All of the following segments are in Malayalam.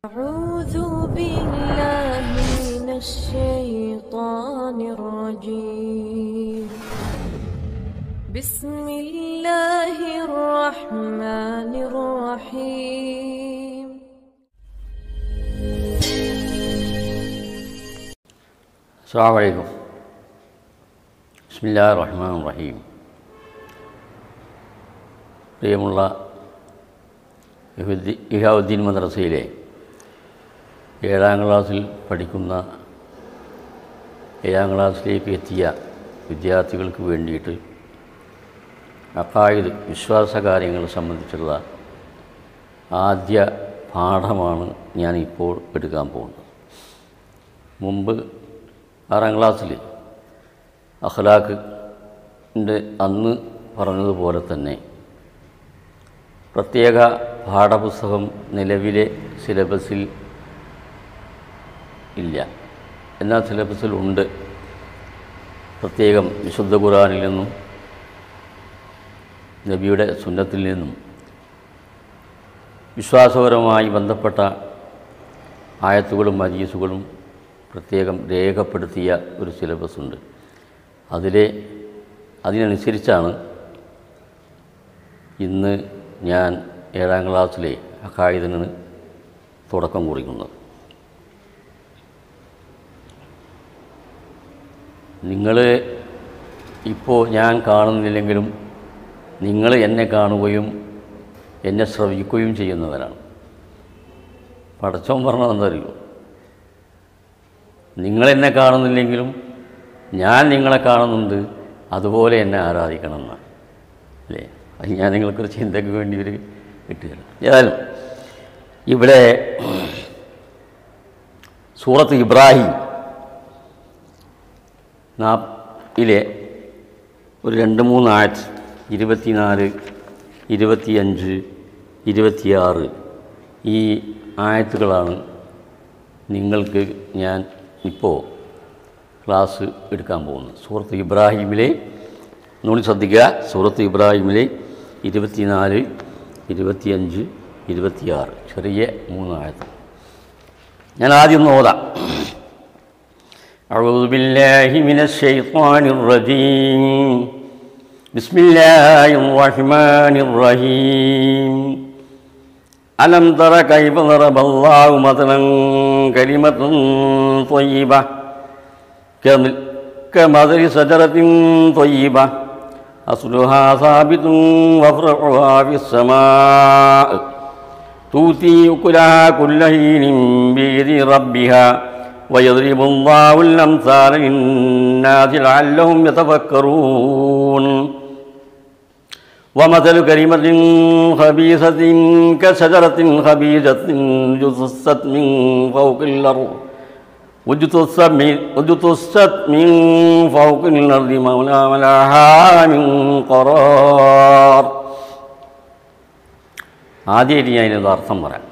أعوذ بالله من الشيطان الرجيم بسم الله الرحمن الرحيم അസ്സാം വലൈക്കും ബിസ്മില്ലാ റഹ്മാൻ റഹീം പ്രിയമുള്ള ഇഹുദ്ദീ ഇഹാവുദ്ദീൻ മദ്രസയിലെ ഏഴാം ക്ലാസ്സിൽ പഠിക്കുന്ന ഏഴാം ക്ലാസ്സിലേക്ക് എത്തിയ വിദ്യാർത്ഥികൾക്ക് വേണ്ടിയിട്ട് അക്കായത് വിശ്വാസകാര്യങ്ങൾ സംബന്ധിച്ചുള്ള ആദ്യ പാഠമാണ് ഞാനിപ്പോൾ എടുക്കാൻ പോകുന്നത് മുമ്പ് ആറാം ക്ലാസ്സിൽ അഖ്ലാഖിൻ്റെ അന്ന് പറഞ്ഞതുപോലെ തന്നെ പ്രത്യേക പാഠപുസ്തകം നിലവിലെ സിലബസിൽ ഇല്ല എന്നാൽ സിലബസിൽ ഉണ്ട് പ്രത്യേകം വിശുദ്ധ ഖുറാനിൽ നിന്നും നബിയുടെ സുന്നത്തിൽ നിന്നും വിശ്വാസപരമായി ബന്ധപ്പെട്ട ആയത്തുകളും മജീസുകളും പ്രത്യേകം രേഖപ്പെടുത്തിയ ഒരു സിലബസ് ഉണ്ട് അതിലെ അതിനനുസരിച്ചാണ് ഇന്ന് ഞാൻ ഏഴാം ക്ലാസ്സിലെ അക്കായുധന് തുടക്കം കുറിക്കുന്നത് നിങ്ങൾ ഇപ്പോൾ ഞാൻ കാണുന്നില്ലെങ്കിലും നിങ്ങൾ എന്നെ കാണുകയും എന്നെ ശ്രവിക്കുകയും ചെയ്യുന്നവരാണ് പടച്ചോൻ പറഞ്ഞതെന്തറിയോ നിങ്ങളെന്നെ കാണുന്നില്ലെങ്കിലും ഞാൻ നിങ്ങളെ കാണുന്നുണ്ട് അതുപോലെ എന്നെ ആരാധിക്കണം എന്നാണ് അല്ലേ അത് ഞാൻ നിങ്ങൾക്കൊരു ചിന്തയ്ക്ക് വേണ്ടി ഒരു കിട്ടുകയാണ് ഏതായാലും ഇവിടെ സൂറത്ത് ഇബ്രാഹിം നാപ്പിലെ ഒരു രണ്ട് മൂന്ന് ആഴ്ച ഇരുപത്തിനാല് ഇരുപത്തിയഞ്ച് ഇരുപത്തിയാറ് ഈ ആയത്തുകളാണ് നിങ്ങൾക്ക് ഞാൻ ഇപ്പോൾ ക്ലാസ് എടുക്കാൻ പോകുന്നത് സൂറത്ത് ഇബ്രാഹിമിലെ നൂണി ശ്രദ്ധിക്കുക സൂറത്ത് ഇബ്രാഹിമിലെ ഇരുപത്തിനാല് ഇരുപത്തിയഞ്ച് ഇരുപത്തിയാറ് ചെറിയ മൂന്നായത് ഞാൻ ആദ്യം ഒന്ന് ഓതാം أعوذ بالله من الشيطان الرجيم بسم الله الرحمن الرحيم ألم تر كيف ضرب الله مثلا كلمة طيبة كم- كمثل شجرة طيبة أصلها ثابت وفرعها في السماء تؤتي أكلها كل حين بإذن ربها ويضرب الله الأمثال للناس لعلهم يتفكرون ومثل كلمة خبيثة كشجرة خبيثة جثت من فوق الأرض وجثت من وجثت من فوق الأرض مولا لها من قرار ആദ്യമായിട്ട് ഞാൻ ഇതിൻ്റെ അർത്ഥം പറയാം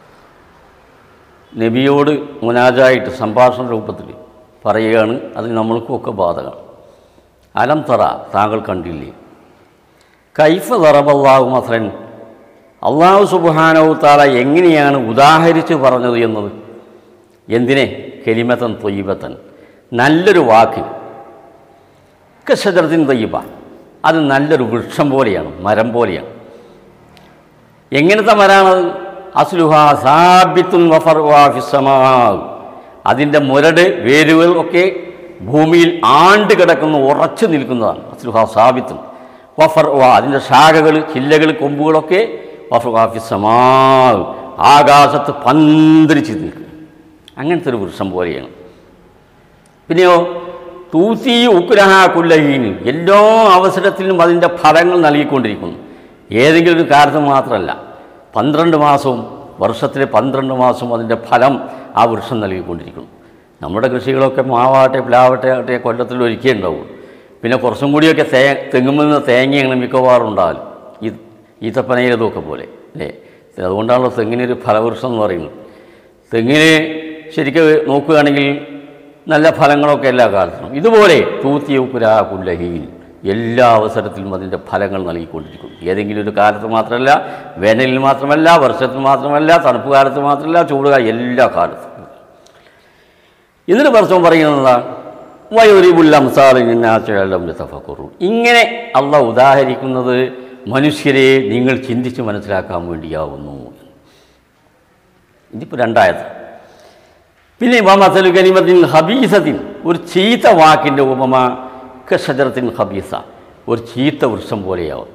നബിയോട് മുനാജായിട്ട് സംഭാഷണ രൂപത്തിൽ പറയുകയാണ് അത് നമ്മൾക്കുമൊക്കെ ബാധകം അലം തറ താങ്കൾ കണ്ടില്ലേ കൈഫ തറബല്ലാഹു മസലൻ അള്ളാഹു സുബാനവു താല എങ്ങനെയാണ് ഉദാഹരിച്ച് പറഞ്ഞത് എന്നത് എന്തിനെ കെലിമത്തൻ തൊയ്യബത്തൻ നല്ലൊരു വാക്കിന് കശദർത്തിൻ തൊയ്യബ അത് നല്ലൊരു വൃക്ഷം പോലെയാണ് മരം പോലെയാണ് എങ്ങനത്തെ മരാണത് അസ്ലുഹ സാബിത്തുൻ വഫർവാഫിസമാ അതിൻ്റെ മുരട് വേരുകൾ ഒക്കെ ഭൂമിയിൽ ആണ്ട് കിടക്കുന്ന ഉറച്ചു നിൽക്കുന്നതാണ് അസ്ലുഹ സാബിത്തുൻ വഫർ അതിൻ്റെ ശാഖകൾ ചില്ലകൾ കൊമ്പുകളൊക്കെ വഫർവാഫിസമാ ആകാശത്ത് പന്തരിച്ച് നിൽക്കുക അങ്ങനത്തെ ഒരു വൃക്ഷം പോലെയാണ് പിന്നെയോ തൂത്തി ഉക്കുരഹ കുല്ലഹീന് എല്ലാ അവസരത്തിലും അതിൻ്റെ ഫലങ്ങൾ നൽകിക്കൊണ്ടിരിക്കുന്നു ഏതെങ്കിലും ഒരു കാലത്ത് മാത്രമല്ല പന്ത്രണ്ട് മാസവും വർഷത്തിലെ പന്ത്രണ്ട് മാസവും അതിൻ്റെ ഫലം ആ വൃക്ഷം നൽകിക്കൊണ്ടിരിക്കുന്നു നമ്മുടെ കൃഷികളൊക്കെ മാവാട്ടെ പ്ലാവട്ടെ ആട്ടെ കൊല്ലത്തിൽ ഒരിക്കേ ഉണ്ടാവുള്ളൂ പിന്നെ കുറച്ചും കൂടിയൊക്കെ തേ തെങ്ങുമ്പോൾ നിന്ന് തേങ്ങയാണ് മിക്കവാറും ഉണ്ടാകൽ ഈ ഈത്തപ്പനയിലതൊക്കെ പോലെ അല്ലേ അതുകൊണ്ടാണല്ലോ തെങ്ങിനൊരു ഫലവൃക്ഷം എന്ന് പറയുന്നത് തെങ്ങിന് ശരിക്കും നോക്കുകയാണെങ്കിൽ നല്ല ഫലങ്ങളൊക്കെ എല്ലാ കാലത്തും ഇതുപോലെ തൂത്തിയ പുരാ കുല്ലഹീൻ എല്ലാ അവസരത്തിലും അതിൻ്റെ ഫലങ്ങൾ നൽകിക്കൊണ്ടിരിക്കുന്നു ഏതെങ്കിലും ഒരു കാലത്ത് മാത്രമല്ല വേനലിൽ മാത്രമല്ല വർഷത്തിൽ മാത്രമല്ല തണുപ്പ് കാലത്ത് മാത്രമല്ല ചൂടുകാലം എല്ലാ കാലത്തും എന്നിട്ട് പരസ്യം പറയുന്നതാണ് വയോരിബുൽ അംസാറിനാച്ചം തഫക്കുറു ഇങ്ങനെ അള്ള ഉദാഹരിക്കുന്നത് മനുഷ്യരെ നിങ്ങൾ ചിന്തിച്ച് മനസ്സിലാക്കാൻ വേണ്ടിയാവുന്നു ഇതിപ്പോൾ രണ്ടായത് പിന്നെ വമസലു കനിമത്തിൻ ഹബീസത്തിൻ ഒരു ചീത്ത വാക്കിൻ്റെ ഉപമ കഷജറത്തിൻ ഹബീസ ഒരു ചീത്ത വൃക്ഷം പോലെയാവും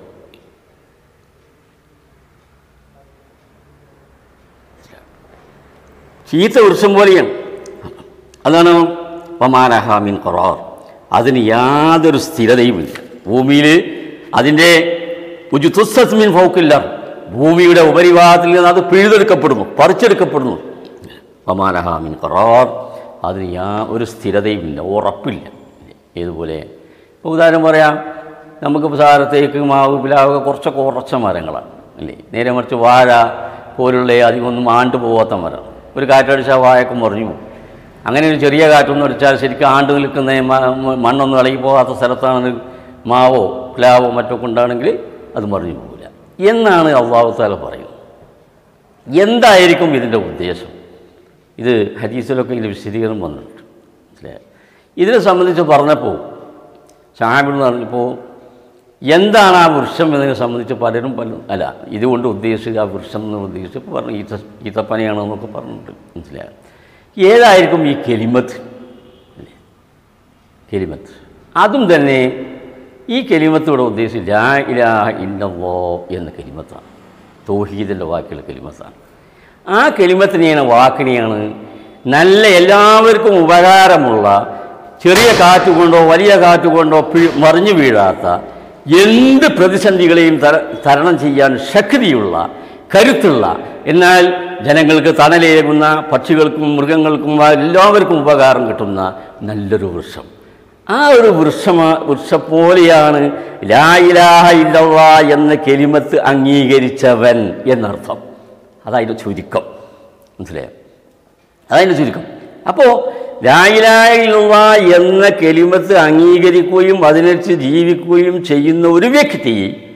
ചീത്ത വൃക്ഷം പോലെയാണ് അതാണ് വമാനഹാമിൻ ഖറാർ അതിന് യാതൊരു സ്ഥിരതയുമില്ല ഭൂമിയിൽ അതിൻ്റെ ഉജുത്തുസ്സസ്മിൻ ഫൗക്കില്ല ഭൂമിയുടെ ഉപരിഭാഗത്തിൽ നിന്ന് അത് പിഴുതെടുക്കപ്പെടുന്നു പറിച്ചെടുക്കപ്പെടുന്നു വമാനഹാമിൻ ഖറാർ അതിന് യാ ഒരു സ്ഥിരതയുമില്ല ഉറപ്പില്ല ഏതുപോലെ ഇപ്പോൾ ഉദാഹരണം പറയാം നമുക്ക് സാരത്തേക്ക് മാവ് പിലാവ് കുറച്ചൊക്കെ ഉറച്ച മരങ്ങളാണ് അല്ലേ നേരെ മറിച്ച് വാഴ പോലുള്ള അധികമൊന്നും ആണ്ട് പോകാത്ത മരം ഒരു കാറ്റടിച്ചാൽ വാഴയൊക്കെ മറിഞ്ഞു പോകും അങ്ങനെ ഒരു ചെറിയ കാറ്റൊന്നും അടിച്ചാൽ ശരിക്കും ആണ്ട് നിൽക്കുന്ന മ- മ- മണ്ണൊന്നും ഇളകി പോകാത്ത സ്ഥലത്താണ് മാവോ പ്ലാവോ മറ്റൊക്കെ ഉണ്ടാണെങ്കിൽ അത് മറിഞ്ഞു പോകില്ല എന്നാണ് അള്ളാഹുത്താല പറയുന്നത് എന്തായിരിക്കും ഇതിൻ്റെ ഉദ്ദേശം ഇത് ഹദീസിലൊക്കെ ഇതിൻ്റെ വിശദീകരണം വന്നിട്ടുണ്ട് മനസ്സിലായോ ഇതിനെ സംബന്ധിച്ച് പറഞ്ഞപ്പോൾ ഷാബിൾ പറഞ്ഞപ്പോൾ എന്താണ് ആ വൃക്ഷം എന്നതിനെ സംബന്ധിച്ച് പലരും പലരും അല്ല ഇതുകൊണ്ട് ഉദ്ദേശിച്ച് ആ വൃക്ഷം എന്ന് ഉദ്ദേശിച്ചപ്പോൾ പറഞ്ഞു ഈത്ത ഈത്തപ്പനയാണെന്നൊക്കെ പറഞ്ഞിട്ട് മനസ്സിലായോ ഏതായിരിക്കും ഈ കെലിമത്ത് അല്ലേ? കെലിമത്ത് അതും തന്നെ ഈ കെലിമത്ത് ഇവിടെ ഉദ്ദേശിച്ച് ലാ ഇലാഹ ഇല്ലല്ലോ എന്ന കെലിമത്താണ് തൗഹീദിൻ്റെ വാക്കുള്ള കെലിമത്താണ് ആ കെലിമത്തിനെയാണ് വാക്കിനെയാണ് നല്ല എല്ലാവർക്കും ഉപകാരമുള്ള ചെറിയ കാറ്റ് കൊണ്ടോ വലിയ കാറ്റ് കൊണ്ടോ പി- മറിഞ്ഞു വീഴാത്ത എന്ത് പ്രതിസന്ധികളെയും തര തരണം ചെയ്യാൻ ശക്തിയുള്ള കരുത്തുള്ള എന്നാൽ ജനങ്ങൾക്ക് തണലേകുന്ന പക്ഷികൾക്കും മൃഗങ്ങൾക്കും എല്ലാവർക്കും ഉപകാരം കിട്ടുന്ന നല്ലൊരു വൃക്ഷം ആ ഒരു വൃക്ഷമ വൃക്ഷം പോലെയാണ് ലായിലാഹ ഇല്ലവ എന്ന കെലിമത്ത് അംഗീകരിച്ചവൻ എന്നർത്ഥം അതായത് ചുരുക്കം മനസ്സിലായോ അതതിൻ്റെ ചുരുക്കം അപ്പോൾ ലായിലായിലുള്ള എന്ന കെലിമത്ത് അംഗീകരിക്കുകയും അതിനനുസരിച്ച് ജീവിക്കുകയും ചെയ്യുന്ന ഒരു വ്യക്തി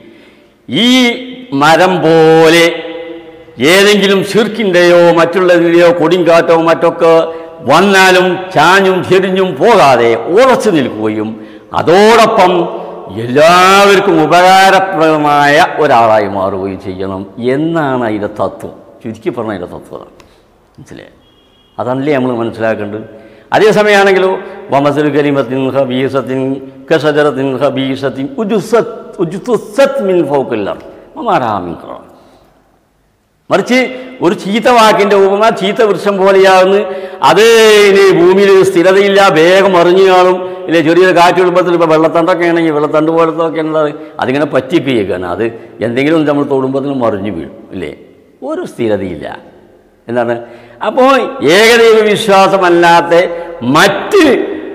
ഈ മരം പോലെ ഏതെങ്കിലും ശിർക്കിൻ്റെയോ മറ്റുള്ളതിൻ്റെയോ കൊടുങ്കാറ്റോ മറ്റൊക്കെ വന്നാലും ചാഞ്ഞും ചെരിഞ്ഞും പോകാതെ ഉറച്ചു നിൽക്കുകയും അതോടൊപ്പം എല്ലാവർക്കും ഉപകാരപ്രദമായ ഒരാളായി മാറുകയും ചെയ്യണം എന്നാണ് അതിൻ്റെ തത്വം ചുരുക്കി പറഞ്ഞ അതിൻ്റെ തത്വം അതാണ് മനസ്സിലായി അതല്ലേ നമ്മൾ മനസ്സിലാക്കേണ്ടത് അതേസമയമാണെങ്കിലോ വമസൽ കലിമത്തിൻ ഹബീസത്തിൻ കസജറത്തിൻ ഹബീസത്തിൻ ഉജുസത്ത് ഉജുത്തുസത്ത് മിൻ ഫൗക്കില്ല മമാരാമിൻ ഖുറാൻ മറിച്ച് ഒരു ചീത്ത വാക്കിൻ്റെ ഉപമ ചീത്ത വൃക്ഷം പോലെയാകുന്നു അത് ഇനി ഭൂമിയിൽ സ്ഥിരതയില്ല വേഗം മറിഞ്ഞു കാണും ഇല്ലേ ചെറിയൊരു കാറ്റ് എളുപ്പത്തിൽ ഇപ്പോൾ വെള്ളത്തണ്ടൊക്കെ ആണെങ്കിൽ വെള്ളത്തണ്ട് പോലത്തെ ഒക്കെ ഉള്ളത് അതിങ്ങനെ പറ്റിക്കുകയാണ് അത് എന്തെങ്കിലും നമ്മൾ തൊടുമ്പത്തിന് മറിഞ്ഞു വീഴും ഇല്ലേ ഒരു സ്ഥിരതയില്ല എന്താണ് അപ്പോൾ ഏകദൈവ വിശ്വാസമല്ലാത്ത മറ്റ്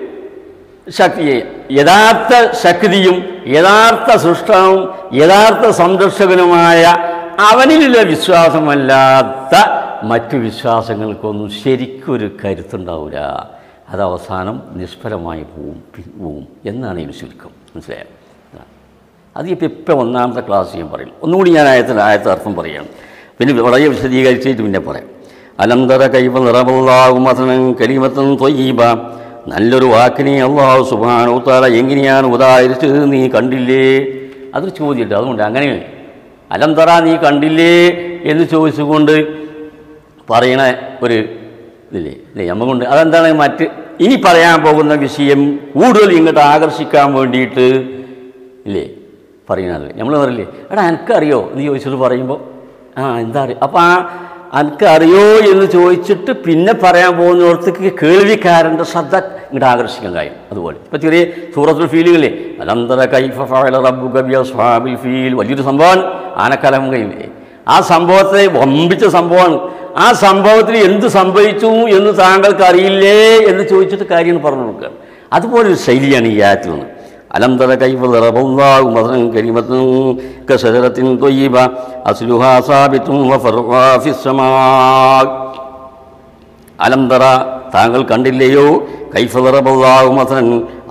ശക്തിയെ യഥാർത്ഥ ശക്തിയും യഥാർത്ഥ സൃഷ്ടവും യഥാർത്ഥ സംരക്ഷകനുമായ അവനിലുള്ള വിശ്വാസമല്ലാത്ത മറ്റു വിശ്വാസങ്ങൾക്കൊന്നും ശരിക്കൊരു കരുത്തുണ്ടാവില്ല അത് അവസാനം നിഷ്ഫലമായി പോവും പി- പോവും എന്നാണ് ഇതിന് ചുരുക്കം മനസ്സിലായോ അത് ഇപ്പം ഇപ്പം ഒന്നാമത്തെ ക്ലാസ് ഞാൻ പറയും ഒന്നുകൂടി ഞാൻ ആയത്തിന് ആയത്തെ അർത്ഥം പറയുകയാണ് പിന്നെ വളരെ വിശദീകരിച്ചിട്ട് പിന്നെ പറയാം അലന്തര കൈവ നിറമുള്ളാകും അസനം കലിമത്തും തൊയ്യീബ നല്ലൊരു വാക്കിനെ അള്ളാഹു സുബാനോത്താല എങ്ങനെയാണ് ഉദാഹരിച്ചത് നീ കണ്ടില്ലേ അതൊരു ചോദ്യമുണ്ട് അതുകൊണ്ട് അങ്ങനെ അലന്തറ നീ കണ്ടില്ലേ എന്ന് ചോദിച്ചുകൊണ്ട് പറയണ ഒരു ഇതില്ലേ ഇല്ലേ നമ്മകൊണ്ട് അതെന്താണ് മറ്റ് ഇനി പറയാൻ പോകുന്ന വിഷയം കൂടുതൽ ഇങ്ങോട്ട് ആകർഷിക്കാൻ വേണ്ടിയിട്ട് ഇല്ലേ പറയുന്നത് നമ്മൾ പറയില്ലേ എടാ എനിക്കറിയോ എന്ന് ചോദിച്ചിട്ട് പറയുമ്പോൾ ആ എന്താ അറിയോ അപ്പോൾ ആ എനിക്കറിയോ എന്ന് ചോദിച്ചിട്ട് പിന്നെ പറയാൻ പോകുന്നിടത്തേക്ക് കേൾവിക്കാരൻ്റെ ശ്രദ്ധ ഇങ്ങോട്ട് ആകർഷിക്കാൻ കഴിയും അതുപോലെ ഇപ്പോൾ ചെറിയ സൂറത്തുൽ ഫീലുകളില്ലേ അലന്തര കൈഫ ഫഅല റബ്ബുക ബി അസ്ഹാബിൽ ഫീൽ വലിയൊരു സംഭവമാണ് ആനക്കലം കഴിയില്ലേ ആ സംഭവത്തെ വമ്പിച്ച സംഭവമാണ് ആ സംഭവത്തിൽ എന്ത് സംഭവിച്ചു എന്ന് താങ്കൾക്ക് അറിയില്ലേ എന്ന് ചോദിച്ചിട്ട് കാര്യം പറഞ്ഞു കൊടുക്കുക അതുപോലെ ഒരു ശൈലിയാണ് ഈ ആയത്തിൽ നിന്ന് അലം തറ കൈഫ ضربallahu مثلا كلمة كشجرة طيبة أصلها ثابت وفرعها في السماء അലം തറ താങ്കൾ കണ്ടില്ലയോ കൈഫ ضربallahu مثلا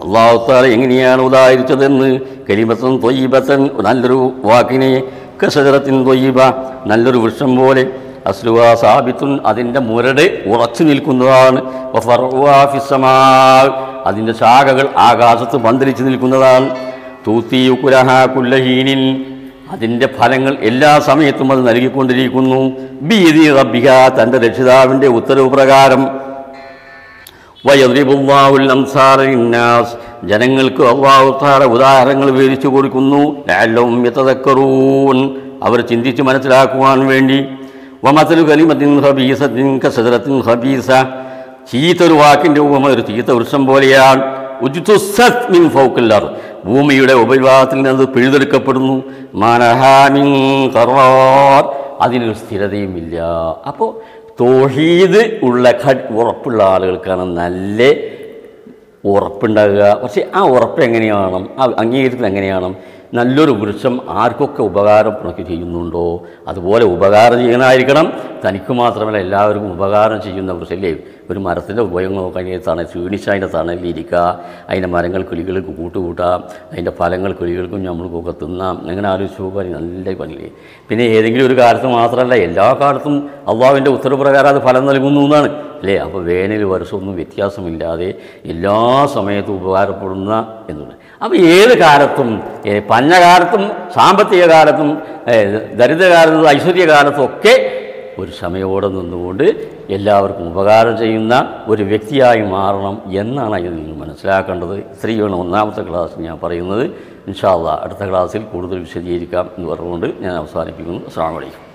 അള്ളാഹുത്താല എങ്ങനെയാണ് ഉദാഹരിച്ചതെന്ന് കലിമത്തൻ തൊയ്യബത്തൻ നല്ലൊരു വാക്കിനെ കസരത്തിൻ തൊയ്യബ നല്ലൊരു വൃക്ഷം പോലെ അസ്ലുവ സാബിത്തുൻ അതിൻ്റെ മുരട് ഉറച്ചു നിൽക്കുന്നതാണ് വഫറുവാ ഫിസ്സമാ. അതിൻ്റെ ശാഖകൾ ആകാശത്ത് പന്തലിച്ച് നിൽക്കുന്നതാണ് തൂത്തിയുക്കുലഹ കുല്ലഹീനിൻ അതിൻ്റെ ഫലങ്ങൾ എല്ലാ സമയത്തും അത് നൽകിക്കൊണ്ടിരിക്കുന്നു ബീതി റബ്ബിക തൻ്റെ രക്ഷിതാവിൻ്റെ ഉത്തരവ് പ്രകാരം വയദ്രിബുല്ലാഹുൽ അംസാല ലിന്നാസ് ജനങ്ങൾക്ക് അള്ളാഹു താല ഉദാഹരണങ്ങൾ വിവരിച്ചു കൊടുക്കുന്നു ലഅല്ലഹും യതദക്കറൂൻ അവർ ചിന്തിച്ച് മനസ്സിലാക്കുവാൻ വേണ്ടി വമസലു കലിമത്തിൻ ഹബീസത്തിൻ കസദറത്തിൻ ഹബീസ ചീത്തൊരു വാക്കിൻ്റെ ഉപമ ഒരു ചീത്ത വൃക്ഷം പോലെയാണ് ഉജ്തുസത് മിൻ ഫൗക്കില്ലാർ ഭൂമിയുടെ ഉപരിഭാഗത്തിൽ നിന്ന് അത് പിഴുതെടുക്കപ്പെടുന്നു മാനഹാമിൻ കറാർ അതിനൊരു സ്ഥിരതയുമില്ല അപ്പോൾ തോഹീദ് ഉള്ള ഘട് ഉറപ്പുള്ള ആളുകൾക്കാണ് നല്ല ഉറപ്പുണ്ടാകുക പക്ഷേ ആ ഉറപ്പ് എങ്ങനെയാണ് ആ അംഗീകരിക്കുന്നത് എങ്ങനെയാണ് നല്ലൊരു വൃക്ഷം ആർക്കൊക്കെ ഉപകാരം പുറക്ക് ചെയ്യുന്നുണ്ടോ അതുപോലെ ഉപകാരം ചെയ്യുന്നതായിരിക്കണം തനിക്ക് മാത്രമല്ല എല്ലാവർക്കും ഉപകാരം ചെയ്യുന്ന വൃക്ഷല്ലേ ഒരു മരത്തിൻ്റെ ഉപയോഗം നോക്കാൻ തണൽ ക്ഷീണിച്ച് അതിൻ്റെ തണലിലിരിക്കുക അതിൻ്റെ മരങ്ങൾ കിളികൾക്ക് കൂട്ടുകൂട്ടാം അതിൻ്റെ ഫലങ്ങൾ കിളികൾക്കും നമ്മൾക്കൊക്കെ തിന്നാം അങ്ങനെ ആലോചിച്ച് നോക്കാൻ നല്ല പണിയില്ലേ പിന്നെ ഏതെങ്കിലും ഒരു കാലത്ത് മാത്രമല്ല എല്ലാ കാലത്തും അള്ളാഹുവിൻ്റെ ഉത്തരവ് പ്രകാരം അത് ഫലം നൽകുന്നു എന്നാണ് അല്ലേ അപ്പോൾ വേനൽ വർഷമൊന്നും വ്യത്യാസമില്ലാതെ എല്ലാ സമയത്തും ഉപകാരപ്പെടുന്ന എന്നുള്ളത് അപ്പോൾ ഏത് കാലത്തും ഏ, പഞ്ഞകാലത്തും സാമ്പത്തിക കാലത്തും ഏ, ദരിദ്രകാലത്തും ഐശ്വര്യകാലത്തും ഒക്കെ ഒരു ക്ഷമയോടെ നിന്നുകൊണ്ട് എല്ലാവർക്കും ഉപകാരം ചെയ്യുന്ന ഒരു വ്യക്തിയായി മാറണം എന്നാണ് അതിൽ നിങ്ങൾ മനസ്സിലാക്കേണ്ടത് സ്ത്രീയാണ് ഒന്നാമത്തെ ക്ലാസ് ഞാൻ പറയുന്നത് ഇൻഷാല്ല അടുത്ത ക്ലാസ്സിൽ കൂടുതൽ വിശദീകരിക്കാം എന്ന് പറഞ്ഞുകൊണ്ട് ഞാൻ അവസാനിപ്പിക്കുന്നു അസ്സാം വലൈക്കും